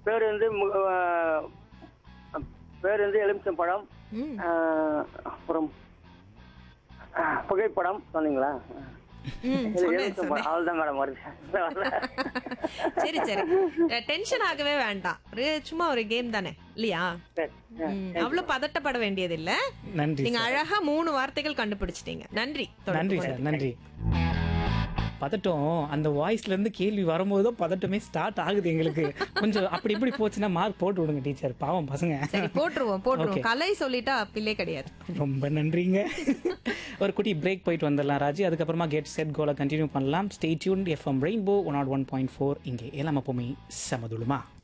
பேர் வந்து மு- அஹ், பேர் வந்து எலுமிச்சம்பழம் ம் அஹ், அப்புறம் அஹ், புகைப்படம் சொன்னீங்களா ம் இது சொன்னேன் எலுமிச்சம்பழம் சொன்னேன் அவ்வளோதான் மேடம் வருது சரி சரி டென்ஷன் ஆகவே வேண்டாம் ஒரு சும்மா ஒரு கேம் தானே இல்லையா சரி ம், அவ்வளவு பதட்டப்பட வேண்டியது இல்ல நன்றி நீங்க அழகா மூணு வார்த்தைகள் கண்டுபிடிச்சிட்டீங்க நன்றி தொடர்ந்து நன்றி கொண்டு. சார் நன்றி பதட்டம் அந்த வாய்ஸ்ல இருந்து கேள்வி வரும்போது தான் பதட்டமே ஸ்டார்ட் ஆகுது எங்களுக்கு கொஞ்சம் அப்படி இப்படி போச்சுன்னா மார்க் போட்டு விடுங்க டீச்சர் பாவம் பசங்க சரி போட்டுருவோம் போட்டுருவோம் கலை சொல்லிட்டா பிள்ளை கிடையாது ரொம்ப நன்றிங்க ஒரு குட்டி பிரேக் போயிட்டு வந்துடலாம் ராஜி அதுக்கப்புறமா கெட் செட் கோல கண்டினியூ பண்ணலாம் stay tune FM Rainbow one nought one point four இங்கே எல்லாம் எப்பவுமே சமதுலுமா